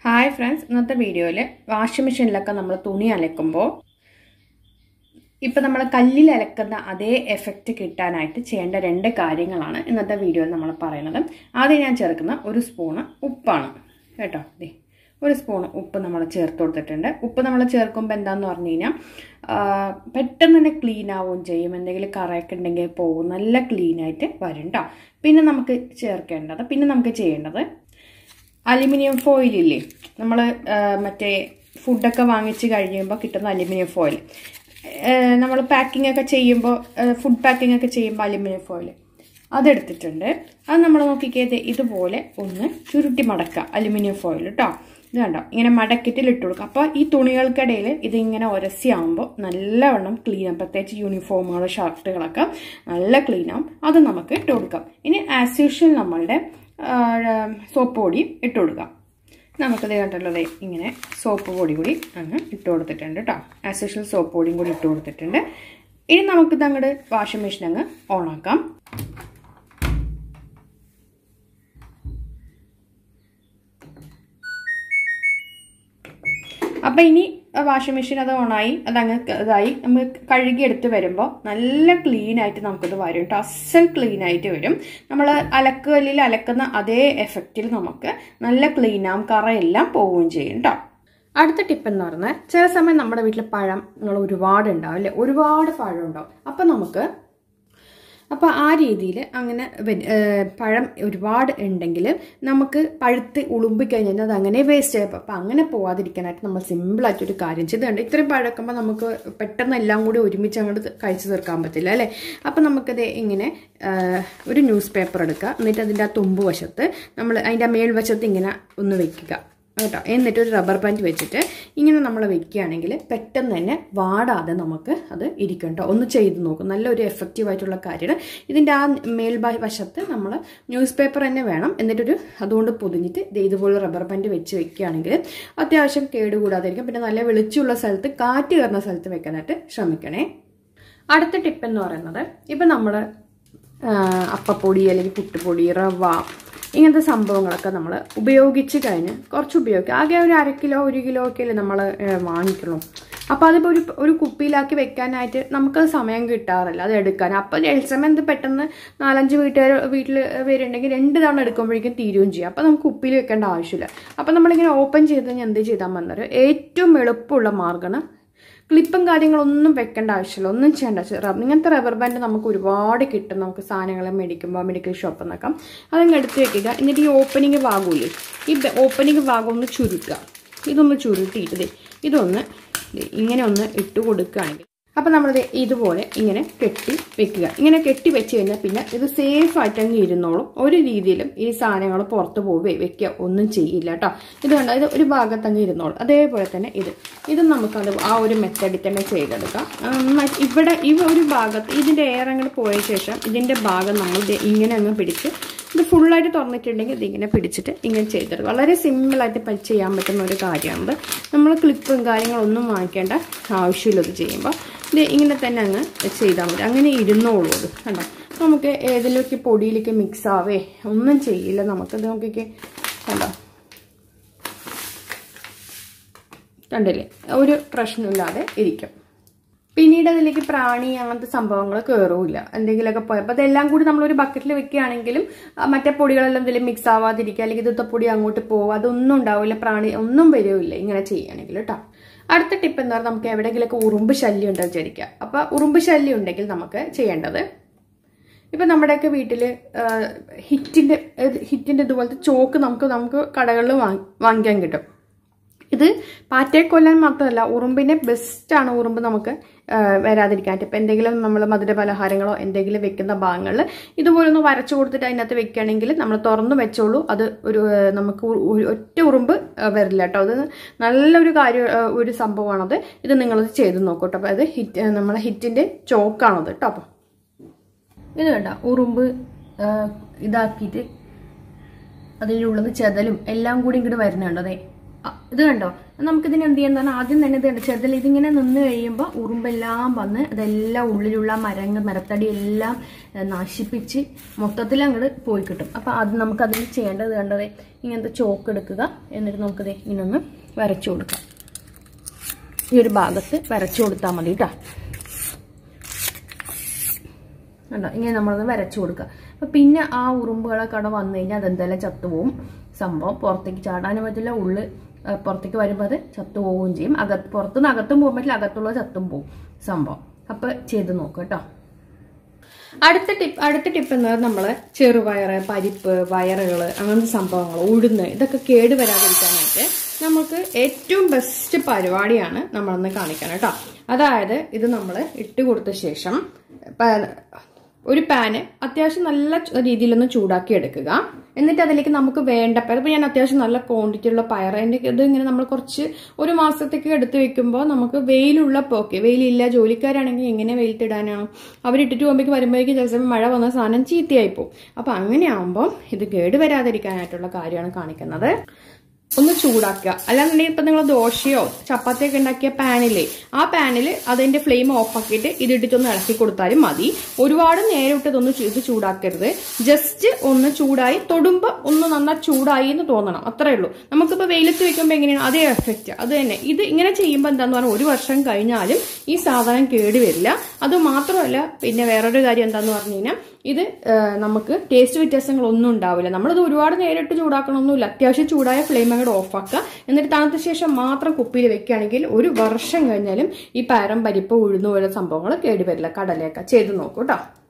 hi friends ഇന്നത്തെ വീഡിയോയിൽ washing മെഷീനിലൊക്കെ നമ്മൾ തുണി അലക്കുമ്പോൾ ഇപ്പം നമ്മൾ കല്ലിൽ അലക്കുന്ന അതേ എഫക്റ്റ് കിട്ടാനായിട്ട് ചെയ്യേണ്ട രണ്ട് കാര്യങ്ങളാണ് ഇന്നത്തെ വീഡിയോയിൽ നമ്മൾ പറയുന്നത് ആദ്യം ഞാൻ ചേർക്കുന്ന ഒരു സ്പൂണ് ഉപ്പാണ് കേട്ടോ ദേ ഒരു സ്പൂൺ ഉപ്പ് നമ്മൾ ചേർത്ത് കൊടുത്തിട്ടുണ്ട് ഉപ്പ് നമ്മൾ ചേർക്കുമ്പോൾ എന്താണെന്ന് പറഞ്ഞു കഴിഞ്ഞാൽ പെട്ടെന്ന് തന്നെ ക്ലീൻ ആവുകയും ചെയ്യും എന്തെങ്കിലും കറയൊക്കെ ഉണ്ടെങ്കിൽ പോകും നല്ല ക്ലീൻ ആയിട്ട് വരും കേട്ടോ പിന്നെ നമുക്ക് ചേർക്കേണ്ടത് പിന്നെ നമുക്ക് ചെയ്യേണ്ടത് അലുമിനിയം ഫോയിൽ ഇല്ലേ നമ്മൾ മറ്റേ ഫുഡൊക്കെ വാങ്ങിച്ച് കഴിയുമ്പോൾ കിട്ടുന്ന അലുമിനിയം ഫോയിൽ നമ്മൾ പാക്കിംഗ് ഒക്കെ ചെയ്യുമ്പോൾ ഫുഡ് പാക്കിംഗ് ഒക്കെ ചെയ്യുമ്പോൾ അലുമിനിയം ഫോയിൽ അതെടുത്തിട്ടുണ്ട് അത് നമ്മൾ നോക്കിക്കേത് ഇതുപോലെ ഒന്ന് ചുരുട്ടി മടക്കുക അലുമിനിയം ഫോയിൽ കേട്ടോ ഇത് കണ്ടോ ഇങ്ങനെ മടക്കിട്ടിൽ ഇട്ട് കൊടുക്കുക അപ്പോൾ ഈ തുണികൾക്കിടയിൽ ഇതിങ്ങനെ ഉരസിയാകുമ്പോൾ നല്ലവണ്ണം ക്ലീൻ ആവും പ്രത്യേകിച്ച് യൂണിഫോമുകൾ ഷർട്ടുകളൊക്കെ നല്ല ക്ലീൻ ആവും അത് നമുക്ക് ഇട്ട് കൊടുക്കാം ഇനി ആസ് യൂഷ്വൽ നമ്മളുടെ സോപ്പ് പൊടി ഇട്ട് കൊടുക്കാം നമുക്കത് കണ്ടല്ലോ ഇങ്ങനെ സോപ്പ് പൊടി കൂടി അങ്ങ് ഇട്ട് കൊടുത്തിട്ടുണ്ട് കേട്ടോ ആസ് യൂഷ്വൽ സോപ്പ് പൊടിയും കൂടി ഇട്ട് കൊടുത്തിട്ടുണ്ട് ഇനി നമുക്കിത് അങ്ങോട്ട് വാഷിംഗ് മെഷീൻ അങ്ങ് ഓണാക്കാം അപ്പം ഇനി വാഷിംഗ് മെഷീൻ അത് ഓണായി അതങ്ങ് ഇതായി നമ്മൾ കഴുകിയെടുത്ത് വരുമ്പോൾ നല്ല ക്ലീൻ ആയിട്ട് നമുക്കിത് വരും കേട്ടോ അസൽ ക്ലീൻ ആയിട്ട് വരും നമ്മൾ അലക്കുകല്ലിൽ അലക്കുന്ന അതേ എഫക്റ്റിൽ നമുക്ക് നല്ല ക്ലീൻ ആവും കറയെല്ലാം പോവുകയും ചെയ്യും കേട്ടോ അടുത്ത ടിപ്പ് എന്ന് പറഞ്ഞാൽ ചില സമയം നമ്മുടെ വീട്ടിൽ പഴങ്ങൾ ഒരുപാട് ഉണ്ടാവും അല്ലേ ഒരുപാട് പഴം ഉണ്ടാവും അപ്പം നമുക്ക് അപ്പോൾ ആ രീതിയിൽ അങ്ങനെ പഴം ഒരുപാട് ഉണ്ടെങ്കിൽ നമുക്ക് പഴുത്ത് ഉളുമ്പി കഴിഞ്ഞാൽ അത് അങ്ങനെ വേസ്റ്റ് ആയപ്പോൾ അപ്പോൾ അങ്ങനെ പോവാതിരിക്കാനായിട്ട് നമ്മൾ സിമ്പിളായിട്ടൊരു കാര്യം ചെയ്തുകൊണ്ട് ഇത്രയും പഴക്കുമ്പോൾ നമുക്ക് പെട്ടെന്ന് എല്ലാം കൂടി ഒരുമിച്ച് അങ്ങോട്ട് കഴിച്ചു തീർക്കാൻ പറ്റില്ല അല്ലേ അപ്പോൾ നമുക്കത് ഇങ്ങനെ ഒരു ന്യൂസ് പേപ്പർ എടുക്കുക എന്നിട്ട് അതിൻ്റെ ആ തുമ്പ് വശത്ത് നമ്മൾ അതിൻ്റെ ആ മേൽവശത്ത് ഇങ്ങനെ ഒന്ന് വെക്കുക കേട്ടോ എന്നിട്ട് ഒരു റബ്ബർ ബാൻഡ് വെച്ചിട്ട് ഇങ്ങനെ നമ്മൾ വെക്കുകയാണെങ്കിൽ പെട്ടെന്ന് തന്നെ വാടാതെ നമുക്ക് അത് ഇരിക്കും കേട്ടോ ഒന്ന് ചെയ്ത് നോക്കും നല്ലൊരു എഫക്റ്റീവ് ആയിട്ടുള്ള കാര്യമാണ് ഇതിൻ്റെ ആ മേൽഭാ വശത്ത് നമ്മൾ ന്യൂസ് പേപ്പർ തന്നെ വേണം എന്നിട്ടൊരു അതുകൊണ്ട് പൊതിഞ്ഞിട്ട് ഇതുപോലെ റബ്ബർ ബാൻഡ് വെച്ച് വെക്കുകയാണെങ്കിൽ അത്യാവശ്യം കേടുകൂടാതിരിക്കും പിന്നെ നല്ല വെളിച്ചമുള്ള സ്ഥലത്ത് കാറ്റ് കയറുന്ന സ്ഥലത്ത് വെക്കാനായിട്ട് ശ്രമിക്കണേ അടുത്ത ടിപ്പ് എന്ന് പറയുന്നത് ഇപ്പം നമ്മൾ അപ്പപ്പൊടി അല്ലെങ്കിൽ പുട്ടുപൊടി റവ ഇങ്ങനത്തെ സംഭവങ്ങളൊക്കെ നമ്മൾ ഉപയോഗിച്ച് കഴിഞ്ഞ് കുറച്ച് ഉപയോഗിക്കുക ആകെ ഒരു അര കിലോ ഒരു കിലോ ഒക്കെ അല്ലേ നമ്മൾ വാങ്ങിക്കുള്ളൂ അപ്പോൾ അതിപ്പോൾ ഒരു ഒരു കുപ്പിയിലാക്കി വെക്കാനായിട്ട് നമുക്കത് സമയം കിട്ടാറില്ല അത് എടുക്കാൻ അപ്പോൾ സമയം എന്ത് പെട്ടെന്ന് നാലഞ്ച് വീട്ടുകാർ വീട്ടിൽ വരുന്നുണ്ടെങ്കിൽ രണ്ട് തവണ എടുക്കുമ്പോഴേക്കും തീരുകയും ചെയ്യും അപ്പോൾ നമുക്ക് കുപ്പിയിൽ വെക്കേണ്ട ആവശ്യമില്ല അപ്പോൾ നമ്മളിങ്ങനെ ഓപ്പൺ ചെയ്ത് കഴിഞ്ഞാൽ എന്ത് ചെയ്താൽ മതി ഏറ്റവും എളുപ്പമുള്ള മാർഗ്ഗമാണ് ക്ലിപ്പും കാര്യങ്ങളൊന്നും വെക്കേണ്ട ആവശ്യമില്ല ഒന്നും ചെയ്യേണ്ട ഇങ്ങനത്തെ റബ്ബർ ബാൻഡ് നമുക്ക് ഒരുപാട് കിട്ടും നമുക്ക് സാധനങ്ങൾ മേടിക്കുമ്പോൾ മെഡിക്കൽ ഷോപ്പിൽ നിന്നൊക്കെ അതങ്ങ് എടുത്ത് വെക്കുക എന്നിട്ട് ഈ ഓപ്പണിങ് ഭാഗമില്ലേ ഈ ഓപ്പണിങ് ഭാഗം ഒന്ന് ചുരുക്കുക ഇതൊന്ന് ചുരുട്ടിയിട്ട് ഇതൊന്ന് ഇങ്ങനെ ഒന്ന് ഇട്ട് കൊടുക്കുകയാണെങ്കിൽ അപ്പോൾ നമ്മളിത് ഇതുപോലെ ഇങ്ങനെ കെട്ടി വെക്കുക ഇങ്ങനെ കെട്ടി വെച്ച് കഴിഞ്ഞാൽ പിന്നെ ഇത് സേഫ് ആയിട്ട് അങ്ങ് ഇരുന്നോളും ഒരു രീതിയിലും ഈ സാധനങ്ങൾ പുറത്ത് പോവുകയോ വെക്കുക ഒന്നും ചെയ്യില്ല കേട്ടോ ഇത് കണ്ടോ ഇത് ഒരു ഭാഗത്ത് അങ്ങ് ഇരുന്നോളും അതേപോലെ തന്നെ ഇത് ഇത് നമുക്കത് ആ ഒരു മെത്തഡിൽ തന്നെ ചെയ്തെടുക്കാം ഇവിടെ ഈ ഒരു ഭാഗത്ത് ഇതിൻ്റെ എയർ അങ്ങോട്ട് പോയ ശേഷം ഇതിൻ്റെ ഭാഗം നമ്മൾ ഇങ്ങനെ അങ്ങ് പിടിച്ച് ഇത് ഫുള്ളായിട്ട് തുറന്നിട്ടുണ്ടെങ്കിൽ ഇതിങ്ങനെ പിടിച്ചിട്ട് ഇങ്ങനെ ചെയ്തെടുക്കും വളരെ സിമ്പിളായിട്ട് ചെയ്യാൻ പറ്റുന്ന ഒരു കാര്യമാണ് നമ്മൾ ക്ലിപ്പും കാര്യങ്ങളൊന്നും വാങ്ങിക്കേണ്ട ആവശ്യമില്ല ഇത് ചെയ്യുമ്പോൾ ഇത് ഇങ്ങനെ തന്നെ അങ്ങ് ചെയ്താൽ മതി അങ്ങനെ ഇരുന്നോളൂ അത് കണ്ടോ നമുക്ക് ഏതിലൊക്കെ പൊടിയിലേക്ക് മിക്സ് ആവേ ഒന്നും ചെയ്യില്ല നമുക്കത് നോക്കിക്കേ കണ്ടോ കണ്ടില്ലേ ഒരു പ്രശ്നമില്ലാതെ ഇരിക്കും പിന്നീട് അതിലേക്ക് പ്രാണി അങ്ങനത്തെ സംഭവങ്ങൾ കയറൂല എന്തെങ്കിലുമൊക്കെ പോയപ്പോൾ അതെല്ലാം കൂടി നമ്മളൊരു ബക്കറ്റിൽ വെക്കുകയാണെങ്കിലും മറ്റേ പൊടികളെല്ലാം എന്തെങ്കിലും മിക്സ് ആവാതിരിക്കുക അല്ലെങ്കിൽ ഇതൊക്കെ പൊടി അങ്ങോട്ട് പോകുക അതൊന്നും ഉണ്ടാവില്ല പ്രാണി ഒന്നും വരില്ല ഇങ്ങനെ ചെയ്യുകയാണെങ്കിൽ കേട്ടോ അടുത്ത ടിപ്പ് എന്ന് പറഞ്ഞാൽ നമുക്ക് എവിടെയെങ്കിലുമൊക്കെ ഉറുമ്പ് ശല്യം ഉണ്ടെന്ന് വിചാരിക്കുക അപ്പോൾ ഉറുമ്പ് ശല്യം ഉണ്ടെങ്കിൽ നമുക്ക് ചെയ്യേണ്ടത് ഇപ്പം നമ്മുടെയൊക്കെ വീട്ടിൽ ഹിറ്റിൻ്റെ ഹിറ്റിൻ്റെ ഇതുപോലത്തെ ചോക്ക് നമുക്ക് നമുക്ക് കടകളിൽ വാങ്ങിക്കാൻ കിട്ടും ഇത് പാറ്റയെ കൊല്ലാൻ മാത്രമല്ല ഉറുമ്പിനെ ബെസ്റ്റാണ് ഉറുമ്പ് നമുക്ക് വരാതിരിക്കാനായിട്ട് ഇപ്പം എന്തെങ്കിലും നമ്മൾ മധുര പലഹാരങ്ങളോ എന്തെങ്കിലും വെക്കുന്ന ഭാഗങ്ങളിൽ ഇതുപോലെ ഒന്ന് വരച്ചു കൊടുത്തിട്ട് അതിനകത്ത് വെക്കുകയാണെങ്കിൽ നമ്മൾ തുറന്ന് വെച്ചോളൂ അത് ഒരു നമുക്ക് ഒറ്റ ഉറുമ്പ് വരില്ല കേട്ടോ അത് നല്ലൊരു കാര്യം ഒരു സംഭവമാണത് ഇത് നിങ്ങളത് ചെയ്ത് നോക്കൂ അപ്പോൾ അത് ഹിറ്റ് നമ്മളെ ഹിറ്റിൻ്റെ ചോക്കാണത് കേട്ടോ അപ്പം ഇത് കണ്ട ഉറുമ്പ് ഇതാക്കിയിട്ട് അതിനുള്ളത് ചെതലും എല്ലാം കൂടി ഇങ്ങോട്ട് വരുന്നുണ്ട് അതെ അ- ഇത് കണ്ടോ നമുക്കിതിന് എന്ത് ചെയ്യാൻ പറഞ്ഞാൽ ആദ്യം തന്നെ ഇത് കണ്ടോ ചെറുതിൽ ഇതിങ്ങനെ നിന്ന് കഴിയുമ്പോൾ ഉറുമ്പെല്ലാം വന്ന് അതെല്ലാം ഉള്ളിലുള്ള മരങ്ങൾ മരത്തടി എല്ലാം ഏഹ്, നശിപ്പിച്ച് മൊത്തത്തിൽ അങ്ങോട്ട് പോയി കിട്ടും അപ്പം അത് നമുക്ക് അതിന് ചെയ്യേണ്ടത് കണ്ടത് ഇങ്ങനത്തെ ചോക്ക് എടുക്കുക എന്നിട്ട് നമുക്കിത് ഇങ്ങനെ ഒന്ന് വരച്ചു കൊടുക്കാം ഈ ഒരു ഭാഗത്ത് വരച്ചു കൊടുത്താൽ മതി കേട്ടോ കണ്ടോ ഇങ്ങനെ നമ്മളത് വരച്ചു കൊടുക്കുക അപ്പൊ പിന്നെ ആ ഉറുമ്പുകളൊക്കെ അവിടെ വന്നു കഴിഞ്ഞാൽ അതെന്തെല്ലാം ചത്തുപോകും സംഭവം പുറത്തേക്ക് ചാടാനും പറ്റില്ല ഉള്ളു ആ, പുറത്തേക്ക് വരുമ്പോൾ അത് ചത്തുപോവുകയും ചെയ്യും അകത്ത് പുറത്തുനിന്ന് അകത്തും പോകാൻ പറ്റില്ല അകത്തുള്ള ചത്തും പോകും സംഭവം അപ്പൊ ചെയ്ത് നോക്കുക കേട്ടോ അടുത്ത ടിപ്പ് അടുത്ത ടിപ്പ് എന്ന് പറഞ്ഞാൽ നമ്മൾ ചെറുപയറ് പരിപ്പ് വയറുകൾ അങ്ങനത്തെ സംഭവങ്ങൾ ഉഴുന്ന് ഇതൊക്കെ കേട് വരാതിരിക്കാനായിട്ട് നമുക്ക് ഏറ്റവും ബെസ്റ്റ് പരിപാടിയാണ് നമ്മളന്ന് കാണിക്കണം കേട്ടോ അതായത് ഇത് നമ്മൾ ഇട്ട് കൊടുത്ത ശേഷം പ- ഒരു പാന് അത്യാവശ്യം നല്ല ചു- രീതിയിലൊന്ന് ചൂടാക്കി എടുക്കുക എന്നിട്ട് അതിലേക്ക് നമുക്ക് വേണ്ട ഇപ്പോൾ ഞാൻ അത്യാവശ്യം നല്ല ക്വാണ്ടിറ്റി ഉള്ള പയർ അതിൻ്റെ ഇത് ഇങ്ങനെ നമ്മൾ കുറച്ച് ഒരു മാസത്തേക്ക് എടുത്ത് വെക്കുമ്പോൾ നമുക്ക് വെയിലുള്ളപ്പോൾ ഓക്കെ വെയിലില്ല ജോലിക്കാരാണെങ്കിൽ എങ്ങനെ വെയിലിട്ടിടാനാണ് അവരിട്ടിട്ട് പോകുമ്പോഴേക്ക് വരുമ്പോഴേക്ക് ചില മഴ വന്ന സാധനം ചീത്തയായി പോകും അപ്പം അങ്ങനെയാകുമ്പോൾ ഇത് കേട് വരാതിരിക്കാനായിട്ടുള്ള കാര്യമാണ് കാണിക്കുന്നത് ഒന്ന് ചൂടാക്കുക അല്ലാന്നുണ്ടെങ്കിൽ ഇപ്പം നിങ്ങൾ ദോശയോ ചപ്പാത്തിയൊക്കെ ഉണ്ടാക്കിയ പാനില്ലേ ആ പാനിൽ അതിന്റെ ഫ്ലെയിം ഓഫ് ആക്കിയിട്ട് ഇതിട്ടിട്ടൊന്ന് ഇളക്കി കൊടുത്താലും മതി ഒരുപാട് നേരം ഇട്ട് ഇതൊന്ന് ചൂ- ഇത് ചൂടാക്കരുത് ജസ്റ്റ് ഒന്ന് ചൂടായി തൊടുമ്പോൾ ഒന്ന് നന്നാ ചൂടായി എന്ന് തോന്നണം അത്രേ ഉള്ളൂ നമുക്കിപ്പോൾ വെയിലത്ത് വെക്കുമ്പോൾ എങ്ങനെയാണ് അതേ എഫക്റ്റ് അത് തന്നെ ഇത് ഇങ്ങനെ ചെയ്യുമ്പോൾ എന്താന്ന് പറഞ്ഞാൽ ഒരു വർഷം കഴിഞ്ഞാലും ഈ സാധനം കേടുവരില്ല അത് മാത്രമല്ല പിന്നെ വേറൊരു കാര്യം എന്താന്ന് പറഞ്ഞു കഴിഞ്ഞാൽ ഇത് ആ, നമുക്ക് ടേസ്റ്റ് വ്യത്യാസങ്ങളൊന്നും ഉണ്ടാവില്ല നമ്മളിത് ഒരുപാട് നേരിട്ട് ചൂടാക്കണമൊന്നുമില്ല അത്യാവശ്യം ചൂടായ ഫ്ലെയിം അങ്ങോട്ട് ഓഫാക്കുക എന്നിട്ട് തണുത്ത ശേഷം മാത്രം കുപ്പിയിൽ വെക്കുകയാണെങ്കിൽ ഒരു വർഷം കഴിഞ്ഞാലും ഈ പയറും പരിപ്പ് ഉഴുന്നു പോലെ സംഭവങ്ങൾ കേടുവരില്ല കടലയൊക്കെ ചെയ്ത് നോക്കൂ കേട്ടോ